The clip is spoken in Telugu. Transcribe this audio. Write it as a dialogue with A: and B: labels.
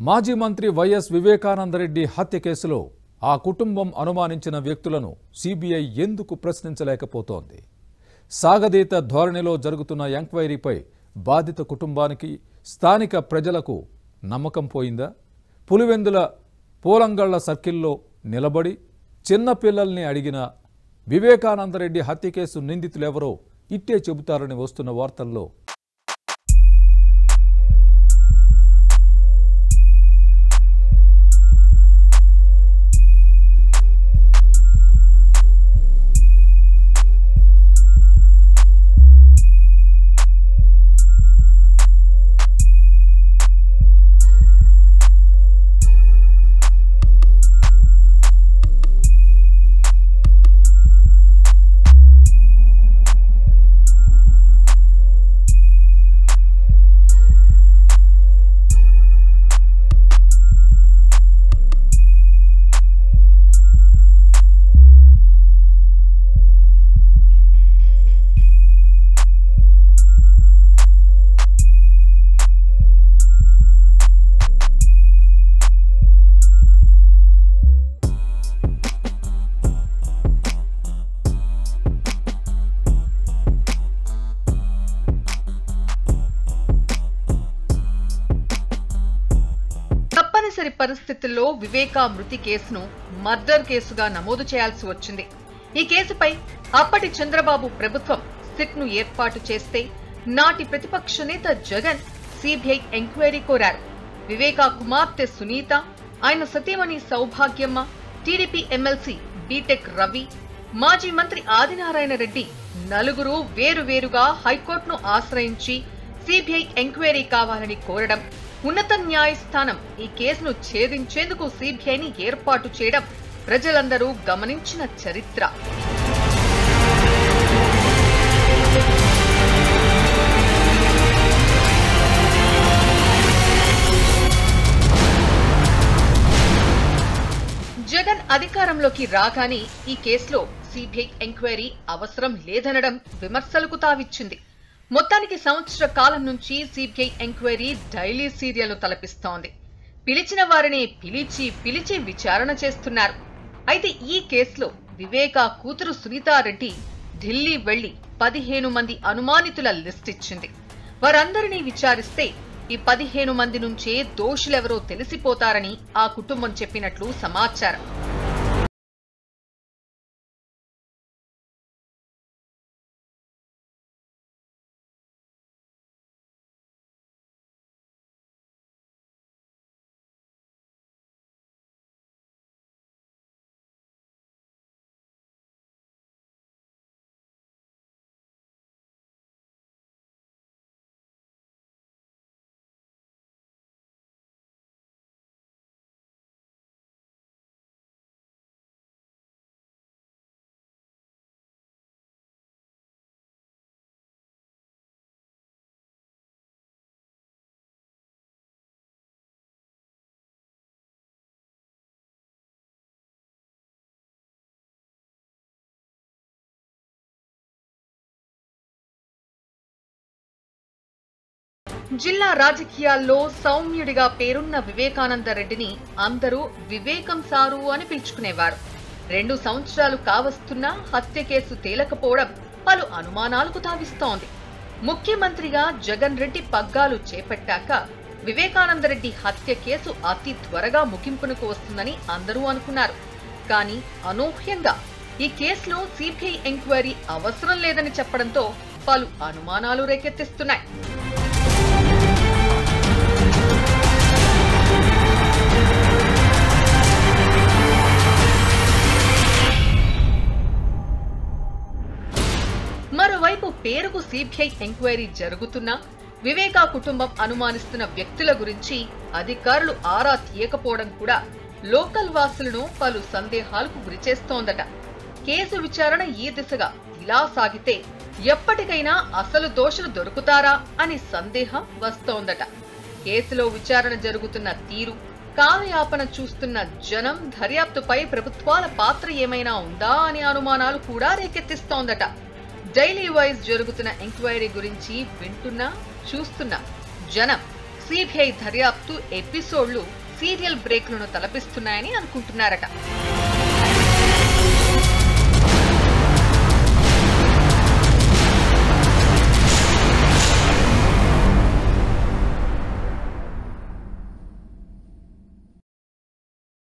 A: మాజీ మంత్రి వైఎస్ వివేకానందరెడ్డి హత్య కేసులో ఆ కుటుంబం అనుమానించిన వ్యక్తులను సిబిఐ ఎందుకు ప్రశ్నించలేకపోతోంది సాగదీత ధోరణిలో జరుగుతున్న ఎంక్వైరీపై బాధిత కుటుంబానికి స్థానిక ప్రజలకు నమ్మకం పోయిందా పులివెందుల పూలంగళ్ల సర్కిల్లో నిలబడి చిన్నపిల్లల్ని అడిగిన వివేకానందరెడ్డి హత్య కేసు నిందితులెవరో ఇట్టే చెబుతారని వస్తున్న వార్తల్లో
B: తప్పనిసరి పరిస్థితుల్లో వివేకా మృతి కేసును మర్డర్ కేసుగా నమోదు చేయాల్సి వచ్చింది ఈ కేసుపై అప్పటి చంద్రబాబు ప్రభుత్వం సిట్ ను ఏర్పాటు చేస్తే నాటి ప్రతిపక్ష నేత జగన్ సిబిఐ ఎంక్వైరీ కోరారు వివేకా కుమార్తె సునీత ఆయన సతీమణి Soubhagyamma TDP MLC BTech Ravi మాజీ మంత్రి ఆదినారాయణ రెడ్డి నలుగురు వేరువేరుగా హైకోర్టును ఆశ్రయించి సిబిఐ ఎంక్వైరీ కావాలని కోరడం ఉన్నత న్యాయస్థానం ఈ కేసును ఛేదించేందుకు సిబిఐని ఏర్పాటు చేయడం ప్రజలందరూ గమనించిన చరిత్ర జగన్ అధికారంలోకి రాగానే ఈ కేసులో సిబిఐ ఎంక్వైరీ అవసరం లేదనడం విమర్శలకు తావిచ్చింది మొత్తానికి సంవత్సర కాలం నుంచి సిబిఐ ఎంక్వైరీ డైలీ సీరియల్ను తలపిస్తోంది పిలిచిన వారిని పిలిచి పిలిచి విచారణ చేస్తున్నారు అయితే ఈ కేసులో వివేకా కూతురు సునీతారెడ్డి ఢిల్లీ వెళ్లి పదిహేను మంది అనుమానితుల లిస్ట్ ఇచ్చింది వారందరినీ విచారిస్తే ఈ పదిహేను మంది నుంచే దోషులెవరో తెలిసిపోతారని ఆ కుటుంబం చెప్పినట్లు సమాచారం జిల్లా రాజకీయాల్లో సౌమ్యుడిగా పేరున్న వివేకానంద రెడ్డిని అందరూ వివేకం సారు అని పిలుచుకునేవారు రెండు సంవత్సరాలు కావస్తున్నా హత్య కేసు తేలకపోవడం పలు అనుమానాలకు తావిస్తోంది ముఖ్యమంత్రిగా జగన్ రెడ్డి పగ్గాలు చేపట్టాక వివేకానందరెడ్డి హత్య కేసు అతి త్వరగా ముగింపునకు వస్తుందని అందరూ అనుకున్నారు కానీ అనూహ్యంగా ఈ కేసులో సిబిఐ ఎంక్వైరీ అవసరం లేదని చెప్పడంతో పలు అనుమానాలు రేకెత్తిస్తున్నాయి మరోవైపు పేరుకు సిబిఐ ఎంక్వైరీ జరుగుతున్నా వివేకా కుటుంబం అనుమానిస్తున్న వ్యక్తుల గురించి అధికారులు ఆరా తీయకపోవడం కూడా లోకల్ వాసులను పలు సందేహాలకు గురిచేస్తోందట కేసు విచారణ ఈ దిశగా ఇలా సాగితే ఎప్పటికైనా అసలు దోషులు దొరుకుతారా అని సందేహం వస్తోందట కేసులో విచారణ జరుగుతున్న తీరు కాలయాపన చూస్తున్న జనం దర్యాప్తుపై ప్రభుత్వాల పాత్ర ఏమైనా ఉందా అనే అనుమానాలు కూడా రేకెత్తిస్తోందట డైలీ వైజ్ జరుగుతున్న ఎంక్వైరీ గురించి వింటున్నా చూస్తున్నా జనం సిబిఐ దర్యాప్తు ఎపిసోడ్లు సీరియల్ బ్రేక్లను తలపిస్తున్నాయని అనుకుంటున్నారట